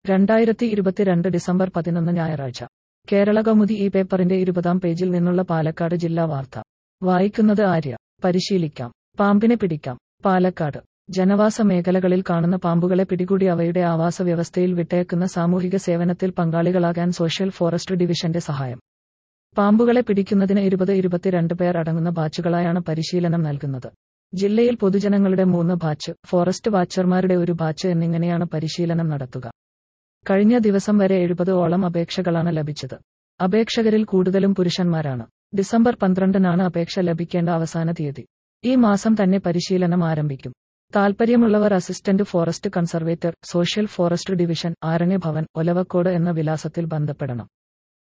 രണ്ടായിരത്തി ഇരുപത്തിരണ്ട് ഡിസംബർ പതിനൊന്ന് ഞായറാഴ്ച കേരള കൗമുദി ഈ പേപ്പറിന്റെ ഇരുപതാം പേജിൽ നിന്നുള്ള പാലക്കാട് ജില്ലാ വാർത്ത വായിക്കുന്നത് ആര്യ പരിശീലിക്കാം പാമ്പിനെ പിടിക്കാം പാലക്കാട് ജനവാസ മേഖലകളിൽ കാണുന്ന പാമ്പുകളെ പിടികൂടി അവയുടെ ആവാസ വ്യവസ്ഥയിൽ വിട്ടയക്കുന്ന സാമൂഹിക സേവനത്തിൽ പങ്കാളികളാകാൻ സോഷ്യൽ ഫോറസ്റ്റ് ഡിവിഷന്റെ സഹായം പാമ്പുകളെ പിടിക്കുന്നതിന് ഇരുപത് ഇരുപത്തിരണ്ട് പേർ അടങ്ങുന്ന ബാച്ചുകളായാണ് പരിശീലനം നൽകുന്നത് ജില്ലയിൽ പൊതുജനങ്ങളുടെ മൂന്ന് ബാച്ച് ഫോറസ്റ്റ് വാച്ചർമാരുടെ ഒരു ബാച്ച് എന്നിങ്ങനെയാണ് പരിശീലനം നടത്തുക കഴിഞ്ഞ ദിവസം വരെ എഴുപത് ഓളം അപേക്ഷകളാണ് ലഭിച്ചത് അപേക്ഷകരിൽ കൂടുതലും പുരുഷന്മാരാണ് ഡിസംബർ പന്ത്രണ്ടിനാണ് അപേക്ഷ ലഭിക്കേണ്ട അവസാന തീയതി ഈ മാസം തന്നെ പരിശീലനം ആരംഭിക്കും താൽപ്പര്യമുള്ളവർ assistant forest conservator social forest division Aranya Bhavan Olavakkode എന്ന വിലാസത്തിൽ ബന്ധപ്പെടണം